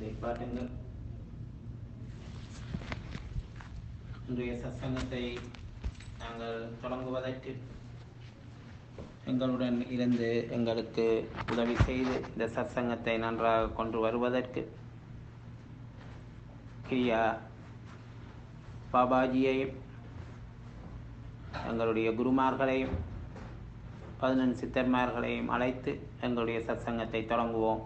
அதை பாருங்கள் இன்றைய சத்சங்கத்தை நாங்கள் தொடங்குவதற்கு எங்களுடன் இருந்து எங்களுக்கு உதவி செய்து இந்த சத்சங்கத்தை நன்றாக கொண்டு வருவதற்கு கிரியா பாபாஜியையும் எங்களுடைய குருமார்களையும் பதினெண் சித்தர்மார்களையும் அழைத்து எங்களுடைய சத்சங்கத்தை தொடங்குவோம்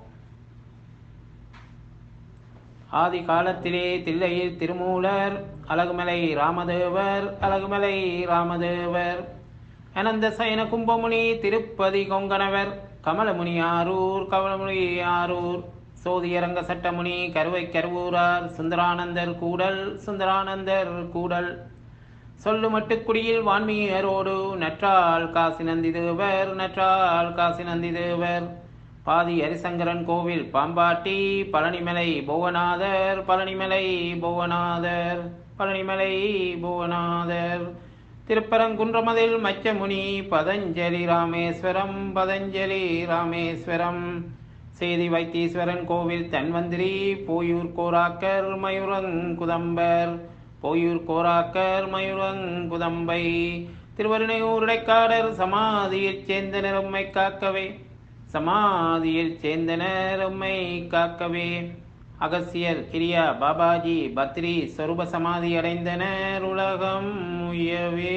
ஆதி காலத்திலே தில்லையில் திருமூலர் அழகுமலை ராமதேவர் அழகுமலை ராமதேவர் அனந்த சயன கும்பமுனி திருப்பதி கொங்கணவர் கமலமுனி ஆரூர் கமலமுனி ஆரூர் சோதியரங்க சட்டமுனி கருவை கருவூரார் சுந்தரானந்தர் கூடல் சுந்தரானந்தர் கூடல் சொல்லு மட்டுக்குடியில் வான்மீகரோடு நற்றால் காசி நந்தி தேவர் நற்றால் காசி நந்தி தேவர் பாதி ஹரிசங்கரன் கோவில் பாம்பாட்டி பழனிமலை புவனாதர் பழனிமலை புவனாதர் பழனிமலை புவனாதர் திருப்பரங்குன்றமதில் மச்சமுனி பதஞ்சலி ராமேஸ்வரம் பதஞ்சலி ராமேஸ்வரம் சேதி வைத்தீஸ்வரன் கோவில் தன்வந்திரி போயூர் கோராக்கர் மயூரங்குதம்பர் போயூர் கோராக்கர் மயூரங்குதம்பை திருவருணையூர் இடைக்காடர் சமாதியில் சேர்ந்தனர் உம்மை காக்கவே சமாதியில் சேர்ந்தனர் உம்மை காக்கவே அகசியர் கிரியா பாபாஜி பத்ரி சொரூப சமாதி அடைந்தனர் உலகம் உயவே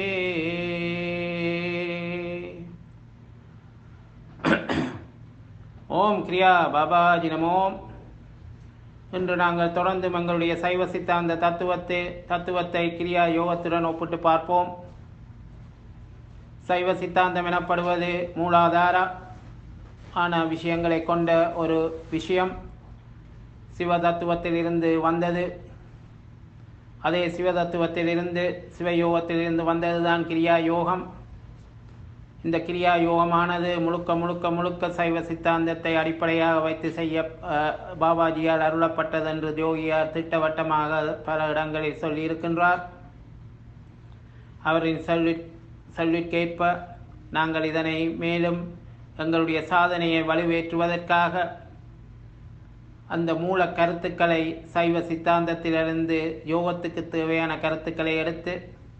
ஓம் கிரியா பாபாஜி நமோம் இன்று நாங்கள் தொடர்ந்து எங்களுடைய சைவ சித்தாந்த தத்துவத்தை தத்துவத்தை கிரியா யோகத்துடன் ஒப்பிட்டு பார்ப்போம் சைவ சித்தாந்தம் எனப்படுவது மூலாதார ஆன விஷயங்களை கொண்ட ஒரு விஷயம் சிவ தத்துவத்திலிருந்து வந்தது அதே சிவ தத்துவத்திலிருந்து சிவயோகத்திலிருந்து வந்ததுதான் கிரியா யோகம் இந்த கிரியா யோகமானது முழுக்க முழுக்க முழுக்க சைவ சித்தாந்தத்தை அடிப்படையாக வைத்து செய்ய அஹ், பாபாஜியால் அருளப்பட்டது என்று யோகியார் திட்டவட்டமாக பல இடங்களில் சொல்லியிருக்கின்றார் அவரின் சொல்லி சொல்லிற்கேற்ப நாங்கள் இதனை மேலும் எங்களுடைய சாதனையை வலுவேற்றுவதற்காக அந்த மூல கருத்துக்களை சைவ சித்தாந்தத்திலிருந்து யோகத்துக்கு தேவையான கருத்துக்களை எடுத்து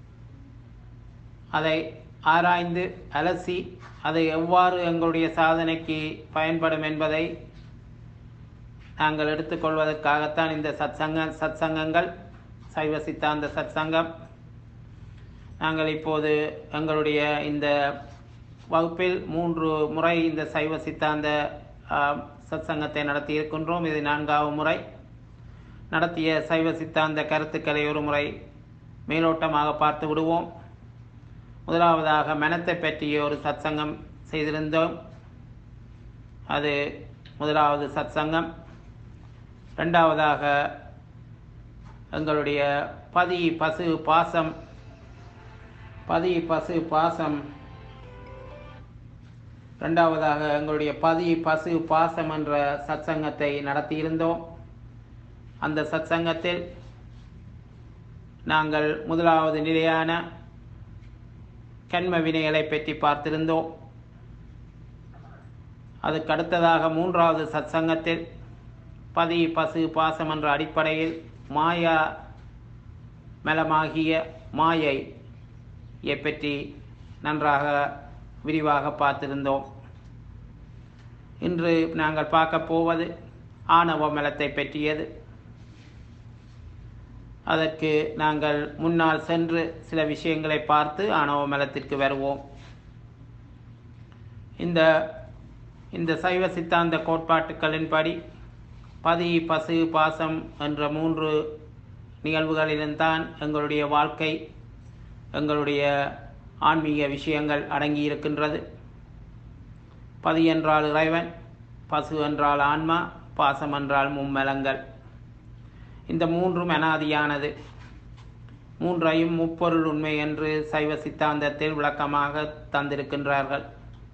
அதை ஆராய்ந்து அலசி அதை எவ்வாறு எங்களுடைய சாதனைக்கு பயன்படும் என்பதை நாங்கள் எடுத்துக்கொள்வதற்காகத்தான் இந்த சத்சங்க சத்சங்கங்கள் சைவ சித்தாந்த சத்சங்கம் நாங்கள் இப்போது எங்களுடைய இந்த வகுப்பில் மூன்று முறை இந்த சைவ சித்தாந்த ஆ, சத்சங்கத்தை நடத்தி இருக்கின்றோம் இது நான்காவது முறை நடத்திய சைவ சித்தாந்த கருத்துக்களை ஒரு முறை மேலோட்டமாக பார்த்து விடுவோம் முதலாவதாக மனத்தை பற்றிய ஒரு சத்சங்கம் செய்திருந்தோம் அது முதலாவது சத்சங்கம் ரெண்டாவதாக எங்களுடைய பதி பசு பாசம் பதி பசு பாசம் ரெண்டாவதாக எங்களுடைய பதி பசு பாசம் என்ற சத்சங்கத்தை நடத்தியிருந்தோம் அந்த சத்சங்கத்தில் நாங்கள் முதலாவது நிலையான கண்ம வினைகளை பற்றி பார்த்திருந்தோம் அதுக்கு அடுத்ததாக மூன்றாவது சத்சங்கத்தில் பதி பசு பாசம் என்ற அடிப்படையில் மாயா மலமாகிய மாயை பற்றி நன்றாக விரிவாக பார்த்திருந்தோம் இன்று நாங்கள் பார்க்க போவது ஆணவ மலத்தை பற்றியது அதற்கு நாங்கள் முன்னால் சென்று சில விஷயங்களை பார்த்து ஆணவ மலத்திற்கு வருவோம் இந்த இந்த சைவ சித்தாந்த கோட்பாட்டுகளின்படி பதி பசு பாசம் என்ற மூன்று நிகழ்வுகளில்தான் எங்களுடைய வாழ்க்கை எங்களுடைய ஆன்மீக விஷயங்கள் அடங்கி இருக்கின்றது பதி என்றால் இறைவன் பசு என்றால் ஆன்மா பாசம் என்றால் மும்மலங்கள் இந்த மூன்றும் அனாதியானது மூன்றையும் முப்பொருள் உண்மை என்று சைவ சித்தாந்தத்தில் விளக்கமாக தந்திருக்கின்றார்கள்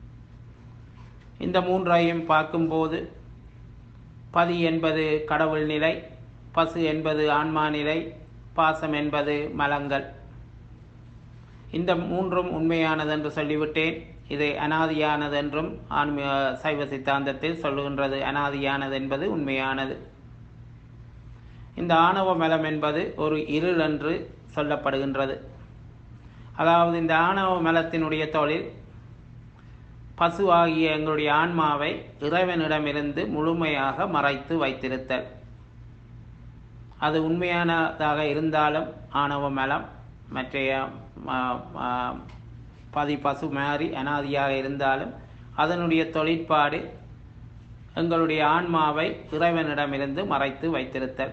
இந்த மூன்றையும் பார்க்கும்போது பதி என்பது கடவுள் நிலை பசு என்பது ஆன்மா நிலை பாசம் என்பது மலங்கள் இந்த மூன்றும் உண்மையானது என்று சொல்லிவிட்டேன் இது அனாதியானது என்றும் ஆன்மீக சைவ சித்தாந்தத்தில் சொல்லுகின்றது அனாதியானது என்பது உண்மையானது இந்த ஆணவ மலம் என்பது ஒரு இருள் என்று சொல்லப்படுகின்றது அதாவது இந்த ஆணவ மலத்தினுடைய தொழில் பசுவாகிய எங்களுடைய ஆன்மாவை இறைவனிடமிருந்து முழுமையாக மறைத்து வைத்திருத்தல் அது உண்மையானதாக இருந்தாலும் ஆணவ மலம் மற்றைய பதி பசு மாறி அனாதியாக இருந்தாலும் அதனுடைய தொழிற்பாடு எங்களுடைய ஆன்மாவை இறைவனிடமிருந்து மறைத்து வைத்திருத்தல்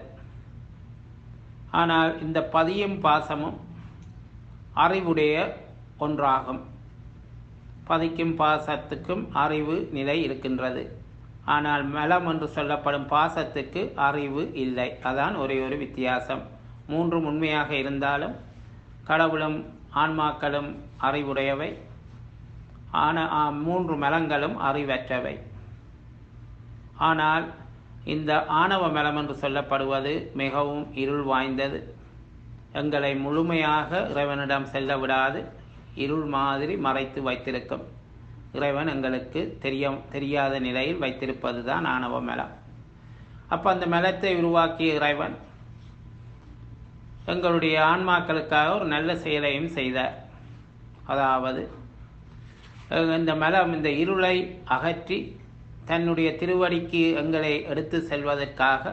ஆனால் இந்த பதியும் பாசமும் அறிவுடைய ஒன்றாகும் பதிக்கும் பாசத்துக்கும் அறிவு நிலை இருக்கின்றது ஆனால் மலம் என்று சொல்லப்படும் பாசத்துக்கு அறிவு இல்லை அதான் ஒரே ஒரு வித்தியாசம் மூன்றும் உண்மையாக இருந்தாலும் கடவுளும் ஆன்மாக்களும் அறிவுடையவை ஆன மூன்று மலங்களும் அறிவற்றவை ஆனால் இந்த ஆணவ மலம் என்று சொல்லப்படுவது மிகவும் இருள் வாய்ந்தது எங்களை முழுமையாக இறைவனிடம் செல்ல விடாது இருள் மாதிரி மறைத்து வைத்திருக்கும் இறைவன் எங்களுக்கு தெரிய தெரியாத நிலையில் வைத்திருப்பது தான் ஆணவ மலம் அப்போ அந்த மலத்தை உருவாக்கிய இறைவன் எங்களுடைய ஆன்மாக்களுக்காக ஒரு நல்ல செயலையும் செய்தார் அதாவது இந்த மலம் இந்த இருளை அகற்றி தன்னுடைய திருவடிக்கு எங்களை எடுத்து செல்வதற்காக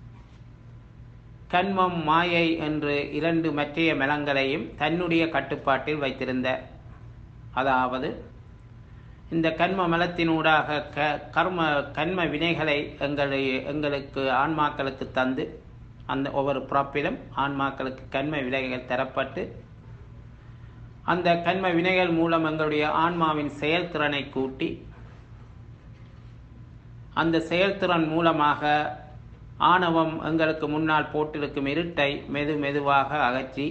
கண்மம் மாயை என்று இரண்டு மற்றைய மலங்களையும் தன்னுடைய கட்டுப்பாட்டில் வைத்திருந்தார் அதாவது இந்த கண்ம மலத்தினூடாக க கர்ம கண்ம வினைகளை எங்களை எங்களுக்கு ஆன்மாக்களுக்கு தந்து அந்த ஒவ்வொரு பிறப்பிலும் ஆன்மாக்களுக்கு கண்ம வினைகள் தரப்பட்டு அந்த கண்ம வினைகள் மூலம் எங்களுடைய ஆன்மாவின் செயல்திறனை கூட்டி அந்த செயல்திறன் மூலமாக ஆணவம் எங்களுக்கு முன்னால் போட்டிருக்கும் இருட்டை மெது மெதுவாக அகற்றி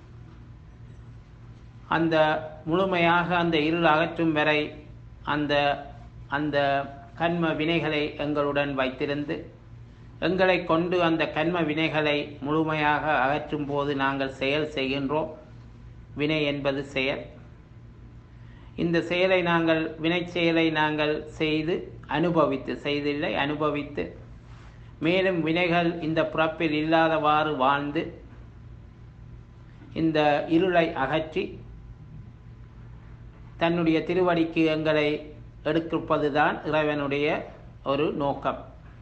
அந்த முழுமையாக அந்த இருள் அகற்றும் வரை அந்த அந்த கண்ம வினைகளை எங்களுடன் வைத்திருந்து எங்களை கொண்டு அந்த கண்ம வினைகளை முழுமையாக அகற்றும் போது நாங்கள் செயல் செய்கின்றோம் வினை என்பது செயல் இந்த செயலை நாங்கள் வினை செயலை நாங்கள் செய்து அனுபவித்து செய்தில்லை அனுபவித்து மேலும் வினைகள் இந்த பிறப்பில் இல்லாதவாறு வாழ்ந்து இந்த இருளை அகற்றி தன்னுடைய திருவடிக்கு எங்களை எடுப்பதுதான் இறைவனுடைய ஒரு நோக்கம்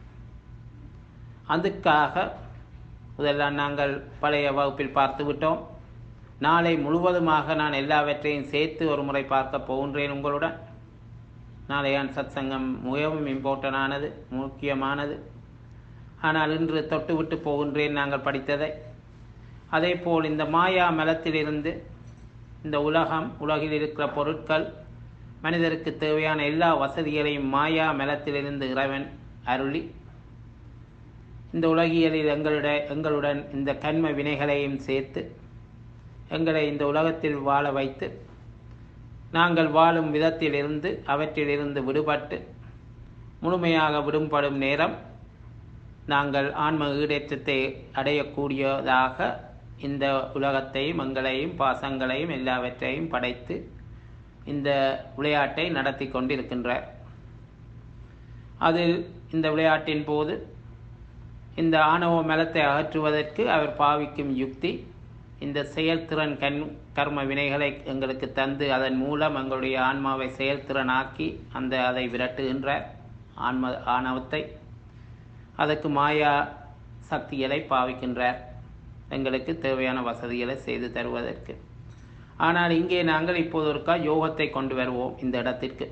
அதுக்காக இதெல்லாம் நாங்கள் பழைய வகுப்பில் பார்த்து விட்டோம் நாளை முழுவதுமாக நான் எல்லாவற்றையும் சேர்த்து ஒரு முறை பார்க்க போகின்றேன் உங்களுடன் நாளையான் சத் சங்கம் மிகவும் இம்பார்ட்டனானது முக்கியமானது ஆனால் இன்று தொட்டுவிட்டு போகின்றேன் நாங்கள் படித்ததை அதே போல் இந்த மாயா மலத்திலிருந்து இந்த உலகம் உலகில் இருக்கிற பொருட்கள் மனிதருக்கு தேவையான எல்லா வசதிகளையும் மாயா மலத்திலிருந்து இறைவன் அருளி இந்த உலகியலில் எங்களுடைய எங்களுடன் இந்த கண்ம வினைகளையும் சேர்த்து எங்களை இந்த உலகத்தில் வாழ வைத்து நாங்கள் வாழும் விதத்திலிருந்து அவற்றிலிருந்து விடுபட்டு முழுமையாக விடுபடும் நேரம் நாங்கள் ஆன்ம ஈடேற்றத்தை அடையக்கூடியதாக இந்த உலகத்தையும் எங்களையும் பாசங்களையும் எல்லாவற்றையும் படைத்து இந்த விளையாட்டை நடத்தி கொண்டிருக்கின்றார் அதில் இந்த விளையாட்டின் போது இந்த ஆணவ மலத்தை அகற்றுவதற்கு அவர் பாவிக்கும் யுக்தி இந்த செயல்திறன் கண் கர்ம வினைகளை எங்களுக்கு தந்து அதன் மூலம் எங்களுடைய ஆன்மாவை செயல்திறனாக்கி அந்த அதை விரட்டுகின்றார் ஆன்ம ஆணவத்தை அதற்கு மாயா சக்திகளை பாவிக்கின்றார் எங்களுக்கு தேவையான வசதிகளை செய்து தருவதற்கு ஆனால் இங்கே நாங்கள் இப்போது ஒருக்கா யோகத்தை கொண்டு வருவோம் இந்த இடத்திற்கு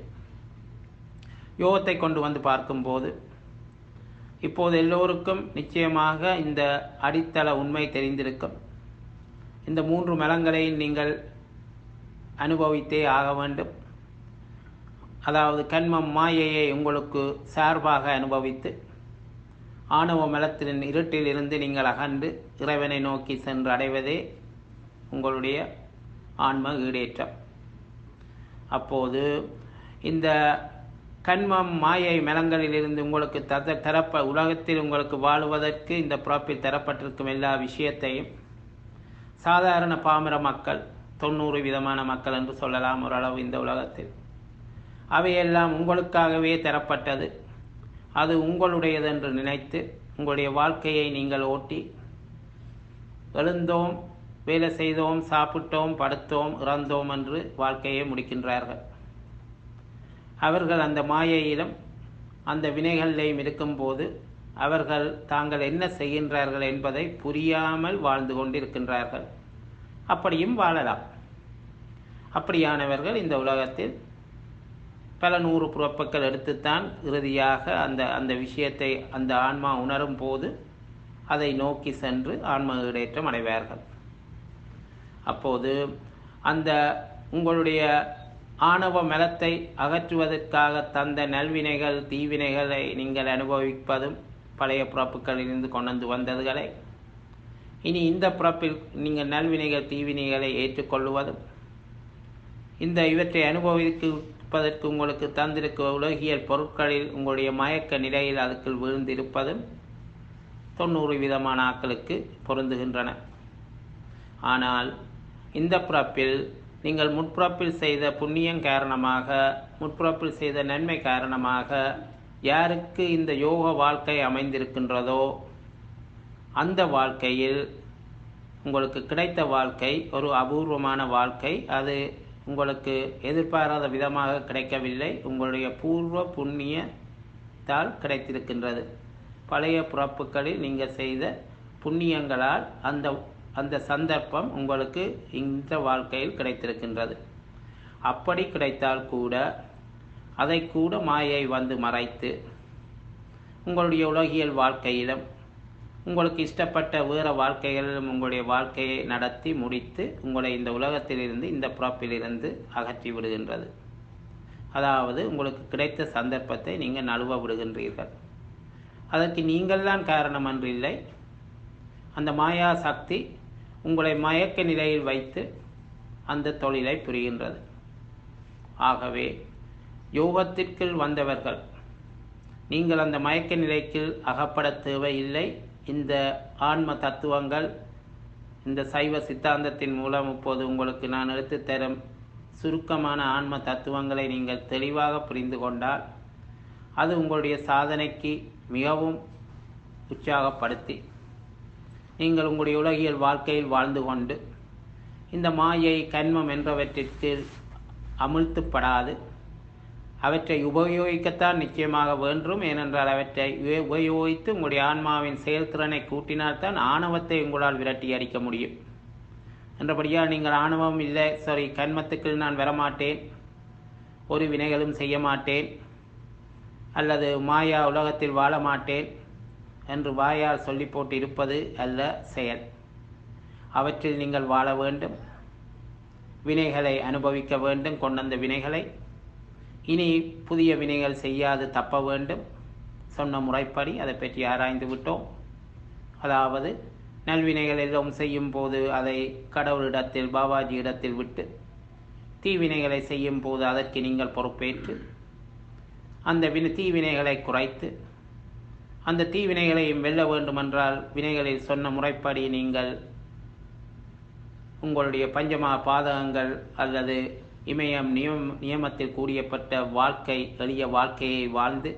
யோகத்தை கொண்டு வந்து பார்க்கும்போது இப்போது எல்லோருக்கும் நிச்சயமாக இந்த அடித்தள உண்மை தெரிந்திருக்கும் இந்த மூன்று மலங்களையும் நீங்கள் அனுபவித்தே ஆக வேண்டும் அதாவது கண்மம் மாயையை உங்களுக்கு சார்பாக அனுபவித்து ஆணவ மலத்தின் இருட்டில் இருந்து நீங்கள் அகன்று இறைவனை நோக்கி சென்று அடைவதே உங்களுடைய ஆன்ம ஈடேற்றம் அப்போது இந்த கண்மம் மாயை மலங்களிலிருந்து உங்களுக்கு தர தரப்ப உலகத்தில் உங்களுக்கு வாழுவதற்கு இந்த பிறப்பில் தரப்பட்டிருக்கும் எல்லா விஷயத்தையும் சாதாரண பாமர மக்கள் தொண்ணூறு விதமான மக்கள் என்று சொல்லலாம் ஓரளவு இந்த உலகத்தில் அவையெல்லாம் உங்களுக்காகவே தரப்பட்டது அது உங்களுடையது என்று நினைத்து உங்களுடைய வாழ்க்கையை நீங்கள் ஓட்டி எழுந்தோம் வேலை செய்தோம் சாப்பிட்டோம் படுத்தோம் இறந்தோம் என்று வாழ்க்கையை முடிக்கின்றார்கள் அவர்கள் அந்த மாயையிலும் அந்த வினைகளிலேயும் இருக்கும்போது அவர்கள் தாங்கள் என்ன செய்கின்றார்கள் என்பதை புரியாமல் வாழ்ந்து கொண்டிருக்கின்றார்கள் அப்படியும் வாழலாம் அப்படியானவர்கள் இந்த உலகத்தில் பல நூறு புறப்புகள் எடுத்துத்தான் இறுதியாக அந்த அந்த விஷயத்தை அந்த ஆன்மா உணரும் போது அதை நோக்கி சென்று ஆன்ம ஈடேற்றம் அடைவார்கள் அப்போது அந்த உங்களுடைய ஆணவ மலத்தை அகற்றுவதற்காக தந்த நல்வினைகள் தீவினைகளை நீங்கள் அனுபவிப்பதும் பழைய பிறப்புகளிலிருந்து கொண்டு வந்ததுகளை இனி இந்த பிறப்பில் நீங்கள் நல்வினைகள் தீவினைகளை ஏற்றுக்கொள்வதும் இந்த இவற்றை அனுபவிப்பதற்கு உங்களுக்கு தந்திருக்க உலகியல் பொருட்களில் உங்களுடைய மயக்க நிலையில் அதுக்குள் விழுந்திருப்பதும் தொண்ணூறு விதமான ஆக்களுக்கு பொருந்துகின்றன ஆனால் இந்த பிறப்பில் நீங்கள் முற்பிறப்பில் செய்த புண்ணியம் காரணமாக முற்பிறப்பில் செய்த நன்மை காரணமாக யாருக்கு இந்த யோக வாழ்க்கை அமைந்திருக்கின்றதோ அந்த வாழ்க்கையில் உங்களுக்கு கிடைத்த வாழ்க்கை ஒரு அபூர்வமான வாழ்க்கை அது உங்களுக்கு எதிர்பாராத விதமாக கிடைக்கவில்லை உங்களுடைய பூர்வ புண்ணியத்தால் கிடைத்திருக்கின்றது பழைய பிறப்புகளில் நீங்கள் செய்த புண்ணியங்களால் அந்த அந்த சந்தர்ப்பம் உங்களுக்கு இந்த வாழ்க்கையில் கிடைத்திருக்கின்றது அப்படி கிடைத்தால் கூட அதை கூட மாயை வந்து மறைத்து உங்களுடைய உலகியல் வாழ்க்கையிலும் உங்களுக்கு இஷ்டப்பட்ட வேறு வாழ்க்கைகளிலும் உங்களுடைய வாழ்க்கையை நடத்தி முடித்து உங்களை இந்த உலகத்திலிருந்து இந்த பிறப்பிலிருந்து அகற்றி விடுகின்றது அதாவது உங்களுக்கு கிடைத்த சந்தர்ப்பத்தை நீங்கள் நழுவ விடுகின்றீர்கள் அதற்கு நீங்கள் தான் காரணம் என்று இல்லை அந்த மாயா சக்தி உங்களை மயக்க நிலையில் வைத்து அந்த தொழிலை புரிகின்றது ஆகவே யோகத்திற்குள் வந்தவர்கள் நீங்கள் அந்த மயக்க நிலைக்கு அகப்பட தேவையில்லை இந்த ஆன்ம தத்துவங்கள் இந்த சைவ சித்தாந்தத்தின் மூலம் இப்போது உங்களுக்கு நான் எடுத்துத் தரும் சுருக்கமான ஆன்ம தத்துவங்களை நீங்கள் தெளிவாக புரிந்து கொண்டால் அது உங்களுடைய சாதனைக்கு மிகவும் உற்சாகப்படுத்தி நீங்கள் உங்களுடைய உலகியல் வாழ்க்கையில் வாழ்ந்து கொண்டு இந்த மாயை கண்மம் என்றவற்றிற்கு அமிழ்த்துப்படாது அவற்றை உபயோகிக்கத்தான் நிச்சயமாக வேண்டும் ஏனென்றால் அவற்றை உப- உபயோகித்து உங்களுடைய ஆன்மாவின் செயல்திறனை கூட்டினால்தான் ஆணவத்தை உங்களால் விரட்டி அடிக்க முடியும் என்றபடியால் நீங்கள் ஆணவம் இல்லை சாரி கண்மத்துக்கு நான் வரமாட்டேன் ஒரு வினைகளும் செய்ய மாட்டேன் அல்லது மாயா உலகத்தில் வாழ மாட்டேன் என்று வாயால் சொல்லி போட்டு இருப்பது அல்ல செயல் அவற்றில் நீங்கள் வாழ வேண்டும் வினைகளை அனுபவிக்க வேண்டும் கொண்டந்த வினைகளை இனி புதிய வினைகள் செய்யாது தப்ப வேண்டும் சொன்ன முறைப்படி அதை பற்றி ஆராய்ந்து விட்டோம் அதாவது நல்வினைகள் எல்லாம் செய்யும் போது அதை கடவுளிடத்தில் பாபாஜி இடத்தில் விட்டு தீவினைகளை செய்யும் போது அதற்கு நீங்கள் பொறுப்பேற்று அந்த வினை தீவினைகளை குறைத்து அந்த தீவினைகளையும் வெல்ல வேண்டுமென்றால் வினைகளில் சொன்ன முறைப்படி நீங்கள் உங்களுடைய பஞ்சமா பாதகங்கள் அல்லது இமயம் நியம் நியமத்தில் கூறியப்பட்ட வாழ்க்கை எளிய வாழ்க்கையை வாழ்ந்து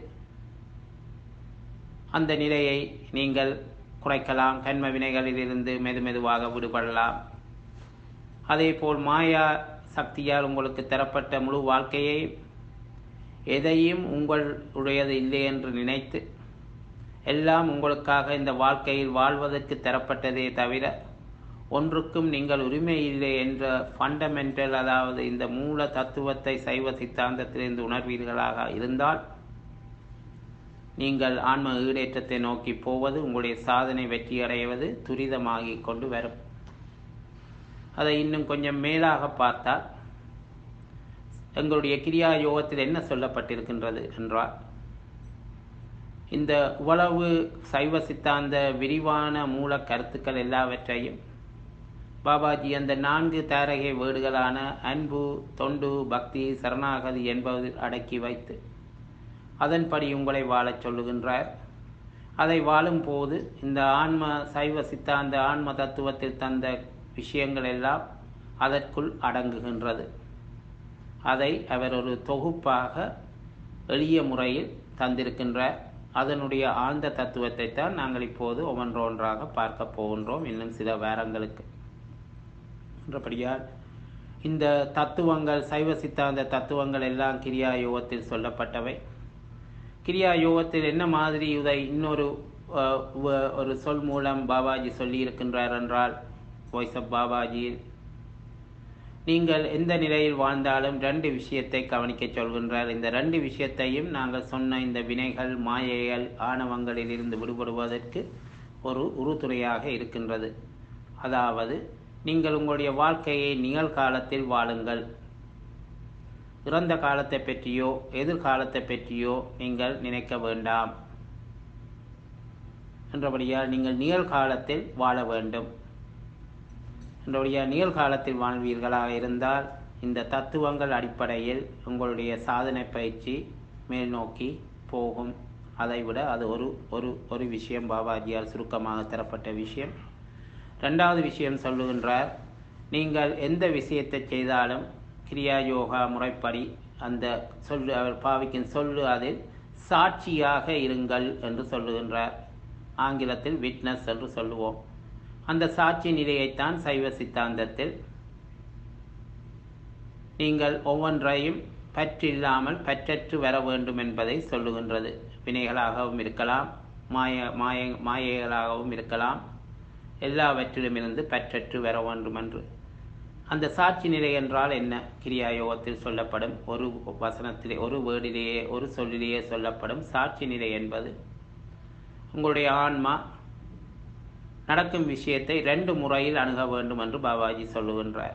அந்த நிலையை நீங்கள் குறைக்கலாம் கண்ம வினைகளிலிருந்து மெது மெதுவாக விடுபடலாம் அதேபோல் மாயா சக்தியால் உங்களுக்கு தரப்பட்ட முழு வாழ்க்கையை எதையும் உங்களுடையது இல்லை என்று நினைத்து எல்லாம் உங்களுக்காக இந்த வாழ்க்கையில் வாழ்வதற்கு தரப்பட்டதே தவிர ஒன்றுக்கும் நீங்கள் உரிமை இல்லை என்ற ஃபண்டமெண்டல் அதாவது இந்த மூல தத்துவத்தை சைவ சித்தாந்தத்திலிருந்து உணர்வீர்களாக இருந்தால் நீங்கள் ஆன்ம ஈடேற்றத்தை நோக்கி போவது உங்களுடைய சாதனை வெற்றியடைவது துரிதமாகிக் கொண்டு வரும் அதை இன்னும் கொஞ்சம் மேலாக பார்த்தால் எங்களுடைய கிரியா யோகத்தில் என்ன சொல்லப்பட்டிருக்கின்றது என்றால் இந்த உளவு சைவ சித்தாந்த விரிவான மூல கருத்துக்கள் எல்லாவற்றையும் பாபாஜி அந்த நான்கு தாரகை வேடுகளான அன்பு தொண்டு பக்தி சரணாகதி என்பதில் அடக்கி வைத்து அதன்படி உங்களை வாழச் சொல்லுகின்றார் அதை வாழும்போது இந்த ஆன்ம சைவ சித்தாந்த ஆன்ம தத்துவத்தில் தந்த விஷயங்கள் எல்லாம் அதற்குள் அடங்குகின்றது அதை அவர் ஒரு தொகுப்பாக எளிய முறையில் தந்திருக்கின்றார் அதனுடைய ஆழ்ந்த தத்துவத்தை தான் நாங்கள் இப்போது ஒவ்வொன்றொன்றாக பார்க்க போகின்றோம் இன்னும் சில வாரங்களுக்கு என்றபடியால் இந்த தத்துவங்கள் சைவ சித்தாந்த தத்துவங்கள் எல்லாம் கிரியா யோகத்தில் சொல்லப்பட்டவை கிரியா யோகத்தில் என்ன மாதிரி இதை இன்னொரு அஹ், வ- ஒரு சொல் மூலம் பாபாஜி சொல்லி இருக்கின்றார் என்றால் வாய்ஸ் ஆஃப் பாபாஜி நீங்கள் எந்த நிலையில் வாழ்ந்தாலும் ரெண்டு விஷயத்தை கவனிக்க சொல்கின்றார் இந்த ரெண்டு விஷயத்தையும் நாங்கள் சொன்ன இந்த வினைகள் மாயைகள் ஆணவங்களில் இருந்து விடுபடுவதற்கு ஒரு உறுதுணையாக இருக்கின்றது அதாவது நீங்கள் உங்களுடைய வாழ்க்கையை நிகழ்காலத்தில் வாழுங்கள் இறந்த காலத்தை பற்றியோ எதிர்காலத்தை பற்றியோ நீங்கள் நினைக்க வேண்டாம் என்றபடியால் நீங்கள் நிகழ்காலத்தில் வாழ வேண்டும் என்றபடியால் நிகழ்காலத்தில் வாழ்வீர்களாக இருந்தால் இந்த தத்துவங்கள் அடிப்படையில் உங்களுடைய சாதனை பயிற்சி மேல் நோக்கி போகும் அதைவிட அது ஒரு ஒரு ஒரு விஷயம் பாபாஜியால் சுருக்கமாக தரப்பட்ட விஷயம் ரெண்டாவது விஷயம் சொல்லுகின்றார் நீங்கள் எந்த விஷயத்தை செய்தாலும் கிரியா யோகா முறைப்படி அந்த சொல்லு அவர் பாவிக்கும் சொல்லு அதில் சாட்சியாக இருங்கள் என்று சொல்லுகின்றார் ஆங்கிலத்தில் விட்னஸ் என்று சொல்லுவோம் அந்த சாட்சி நிலையைத்தான் சைவ சித்தாந்தத்தில் நீங்கள் ஒவ்வொன்றையும் பற்றில்லாமல் பற்றற்று வர வேண்டும் என்பதை சொல்லுகின்றது வினைகளாகவும் இருக்கலாம் மாய மாய மாயைகளாகவும் இருக்கலாம் எல்லாவற்றிலுமிருந்து பற்றற்று வர வேண்டும் என்று அந்த சாட்சி நிலை என்றால் என்ன கிரியா யோகத்தில் சொல்லப்படும் ஒரு வசனத்திலே ஒரு வேர்டிலேயே ஒரு சொல்லிலேயே சொல்லப்படும் சாட்சி நிலை என்பது உங்களுடைய ஆன்மா நடக்கும் விஷயத்தை ரெண்டு முறையில் அணுக வேண்டும் என்று பாபாஜி சொல்லுகின்றார்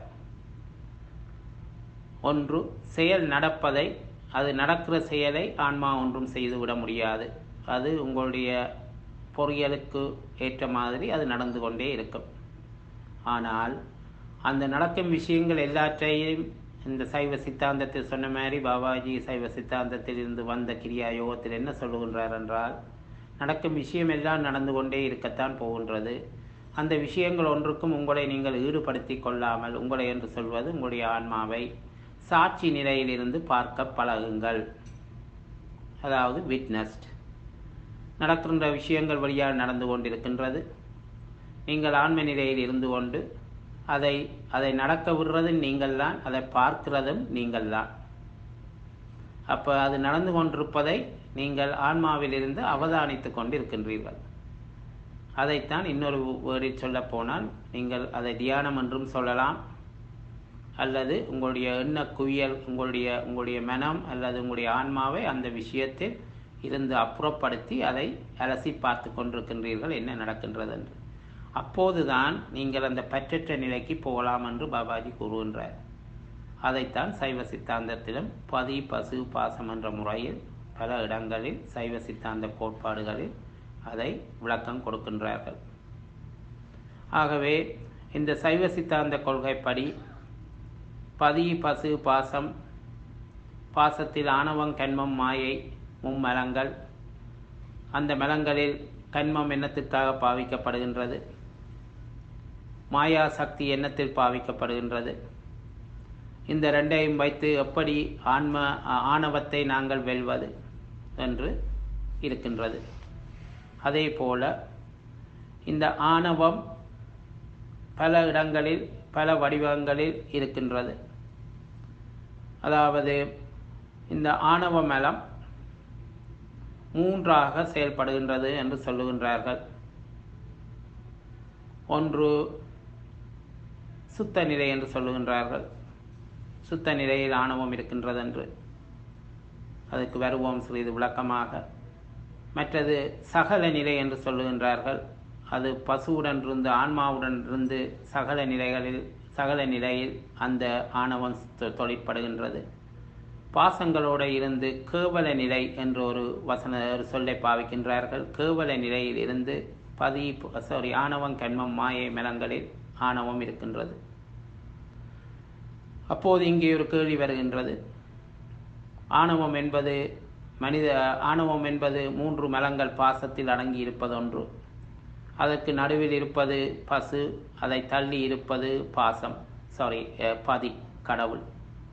ஒன்று செயல் நடப்பதை அது நடக்கிற செயலை ஆன்மா ஒன்றும் செய்துவிட முடியாது அது உங்களுடைய பொறியியலுக்கு ஏற்ற மாதிரி அது நடந்து கொண்டே இருக்கும் ஆனால் அந்த நடக்கும் விஷயங்கள் எல்லாற்றையும் இந்த சைவ சித்தாந்தத்தில் சொன்ன மாதிரி பாபாஜி சைவ சித்தாந்தத்தில் இருந்து வந்த கிரியா யோகத்தில் என்ன சொல்லுகின்றார் என்றால் நடக்கும் விஷயம் எல்லாம் நடந்து கொண்டே இருக்கத்தான் போகின்றது அந்த விஷயங்கள் ஒன்றுக்கும் உங்களை நீங்கள் ஈடுபடுத்தி கொள்ளாமல் உங்களை என்று சொல்வது உங்களுடைய ஆன்மாவை சாட்சி நிலையிலிருந்து பார்க்க பழகுங்கள் அதாவது விட்னஸ்ட் நடக்கின்ற விஷயங்கள் வழியாக நடந்து கொண்டிருக்கின்றது நீங்கள் ஆன்ம நிலையில் இருந்து கொண்டு அதை அதை நடக்க விடுறது நீங்கள் தான் அதை பார்க்கிறதும் நீங்கள் தான் அப்போ அது நடந்து கொண்டிருப்பதை நீங்கள் ஆன்மாவிலிருந்து அவதானித்து கொண்டு இருக்கின்றீர்கள் அதைத்தான் இன்னொரு வேர்டில் சொல்ல போனால் நீங்கள் அதை தியானம் என்றும் சொல்லலாம் அல்லது உங்களுடைய எண்ண குவியல் உங்களுடைய உங்களுடைய மனம் அல்லது உங்களுடைய ஆன்மாவை அந்த விஷயத்தில் இருந்து அப்புறப்படுத்தி அதை அலசி பார்த்து கொண்டிருக்கின்றீர்கள் என்ன நடக்கின்றது என்று அப்போதுதான் நீங்கள் அந்த பற்றற்ற நிலைக்கு போகலாம் என்று பாபாஜி கூறுகின்றார் அதைத்தான் சைவ சித்தாந்தத்திலும் பதி பசு பாசம் என்ற முறையில் பல இடங்களில் சைவ சித்தாந்த கோட்பாடுகளில் அதை விளக்கம் கொடுக்கின்றார்கள் ஆகவே இந்த சைவ சித்தாந்த கொள்கைப்படி பதி பசு பாசம் பாசத்தில் ஆணவம் கண்மம் மாயை மும்மலங்கள் அந்த மலங்களில் கண்மம் எண்ணத்திற்காக பாவிக்கப்படுகின்றது மாயா சக்தி எண்ணத்தில் பாவிக்கப்படுகின்றது இந்த ரெண்டையும் வைத்து எப்படி ஆன்ம ஆணவத்தை நாங்கள் வெல்வது என்று இருக்கின்றது அதே போல இந்த ஆணவம் பல இடங்களில் பல வடிவங்களில் இருக்கின்றது அதாவது இந்த ஆணவ மலம் மூன்றாக செயல்படுகின்றது என்று சொல்லுகின்றார்கள் ஒன்று சுத்த நிலை என்று சொல்லுகின்றார்கள் சுத்த நிலையில் ஆணவம் இருக்கின்றது என்று அதுக்கு வருவோம் சிறிது விளக்கமாக மற்றது சகல நிலை என்று சொல்லுகின்றார்கள் அது பசுவுடன் இருந்து ஆன்மாவுடன் இருந்து சகல நிலைகளில் சகல நிலையில் அந்த ஆணவம் தொ- தொழிற்படுகின்றது பாசங்களோடு இருந்து கேவல நிலை என்ற ஒரு வசன ஒரு சொல்லை பாவிக்கின்றார்கள் கேவல நிலையில் இருந்து பதி சாரி ஆணவம் கண்மம் மாயை மலங்களில் ஆணவம் இருக்கின்றது அப்போது இங்கே ஒரு கேள்வி வருகின்றது ஆணவம் என்பது மனித ஆணவம் என்பது மூன்று மலங்கள் பாசத்தில் அடங்கி இருப்பதொன்று அதற்கு நடுவில் இருப்பது பசு அதை தள்ளி இருப்பது பாசம் சாரி பதி கடவுள்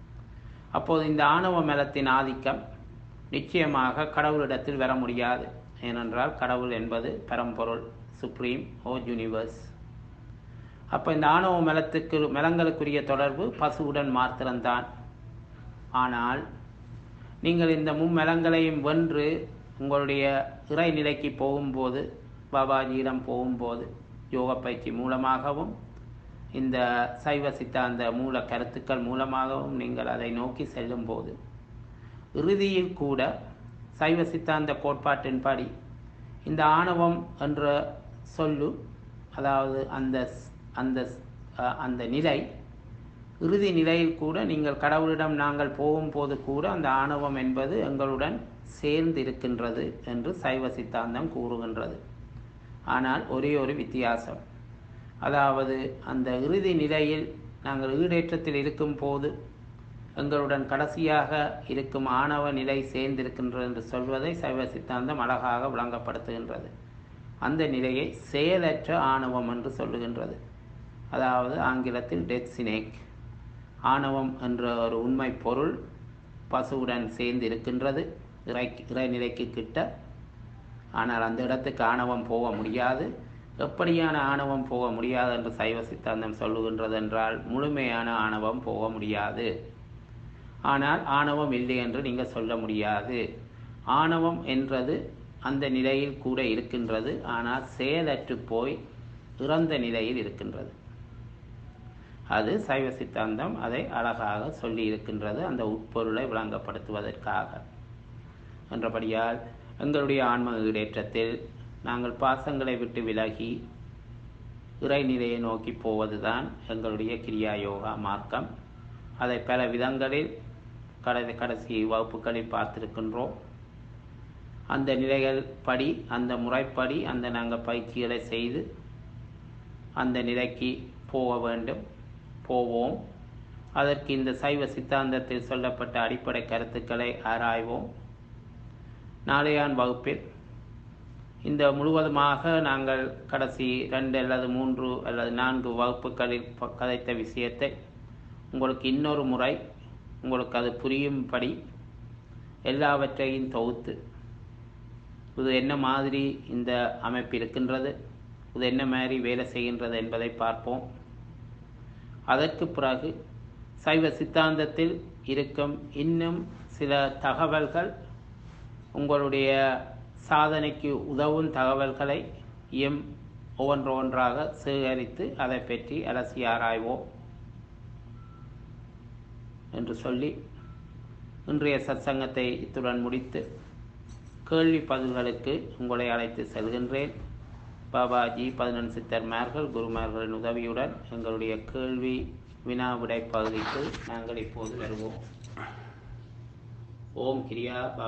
அப்போது இந்த ஆணவ மலத்தின் ஆதிக்கம் நிச்சயமாக கடவுளிடத்தில் வர முடியாது ஏனென்றால் கடவுள் என்பது பரம்பொருள் சுப்ரீம் ஓ யூனிவர்ஸ் அப்போ இந்த ஆணவ மலத்துக்கு மலங்களுக்குரிய தொடர்பு பசுவுடன் மாத்திரம்தான் ஆனால் நீங்கள் இந்த மும்மலங்களையும் வென்று உங்களுடைய இறைநிலைக்கு போகும்போது பாபாஜியிடம் போகும்போது யோக பயிற்சி மூலமாகவும் இந்த சைவ சித்தாந்த மூல கருத்துக்கள் மூலமாகவும் நீங்கள் அதை நோக்கி செல்லும்போது இறுதியில் கூட சைவ சித்தாந்த கோட்பாட்டின்படி இந்த ஆணவம் என்ற சொல்லு அதாவது அந்த அந்த அந்த நிலை இறுதி நிலையில் கூட நீங்கள் கடவுளிடம் நாங்கள் போகும்போது கூட அந்த ஆணவம் என்பது எங்களுடன் சேர்ந்து இருக்கின்றது என்று சைவ சித்தாந்தம் கூறுகின்றது ஆனால் ஒரே ஒரு வித்தியாசம் அதாவது அந்த இறுதி நிலையில் நாங்கள் ஈடேற்றத்தில் இருக்கும் போது எங்களுடன் கடைசியாக இருக்கும் ஆணவ நிலை சேர்ந்திருக்கின்றது என்று சொல்வதை சைவ சித்தாந்தம் அழகாக விளங்கப்படுத்துகின்றது அந்த நிலையை செயலற்ற ஆணவம் என்று சொல்லுகின்றது அதாவது ஆங்கிலத்தில் டெத் சினேக் ஆணவம் என்ற ஒரு உண்மை பொருள் பசுவுடன் சேர்ந்து இருக்கின்றது இறை இறைநிலைக்கு கிட்ட ஆனால் அந்த இடத்துக்கு ஆணவம் போக முடியாது எப்படியான ஆணவம் போக முடியாது என்று சைவ சித்தாந்தம் சொல்லுகின்றது என்றால் முழுமையான ஆணவம் போக முடியாது ஆனால் ஆணவம் இல்லை என்று நீங்கள் சொல்ல முடியாது ஆணவம் என்றது அந்த நிலையில் கூட இருக்கின்றது ஆனால் செயலற்று போய் இறந்த நிலையில் இருக்கின்றது அது சைவ சித்தாந்தம் அதை அழகாக சொல்லி இருக்கின்றது அந்த உட்பொருளை விளங்கப்படுத்துவதற்காக என்றபடியால் எங்களுடைய ஆன்ம ஈடேற்றத்தில் நாங்கள் பாசங்களை விட்டு விலகி இறைநிலையை நோக்கி போவதுதான் எங்களுடைய கிரியா யோகா மார்க்கம் அதை பல விதங்களில் கடை கடைசி வகுப்புகளில் பார்த்திருக்கின்றோம் அந்த நிலைகள் படி அந்த முறைப்படி அந்த நாங்கள் பயிற்சிகளை செய்து அந்த நிலைக்கு போக வேண்டும் போவோம் அதற்கு இந்த சைவ சித்தாந்தத்தில் சொல்லப்பட்ட அடிப்படை கருத்துக்களை ஆராய்வோம் நாளையான் வகுப்பில் இந்த முழுவதுமாக நாங்கள் கடைசி ரெண்டு அல்லது மூன்று அல்லது நான்கு வகுப்புகளில் கதைத்த விஷயத்தை உங்களுக்கு இன்னொரு முறை உங்களுக்கு அது புரியும்படி எல்லாவற்றையும் தொகுத்து இது என்ன மாதிரி இந்த அமைப்பு இருக்கின்றது இது என்ன மாதிரி வேலை செய்கின்றது என்பதை பார்ப்போம் அதற்கு பிறகு சைவ சித்தாந்தத்தில் இருக்கும் இன்னும் சில தகவல்கள் உங்களுடைய சாதனைக்கு உதவும் தகவல்களை எம் ஒவ்வொன்றொன்றாக சேகரித்து அதை பற்றி அலசி ஆராய்வோம் என்று சொல்லி இன்றைய சத்சங்கத்தை இத்துடன் முடித்து கேள்வி பதில்களுக்கு உங்களை அழைத்து செல்கின்றேன் பாபாஜி பதினெண் சித்தர்மார்கள் குருமார்களின் உதவியுடன் எங்களுடைய கேள்வி வினா விடை பகுதிக்கு நாங்கள் இப்போது வருவோம் ஓம் கிரியா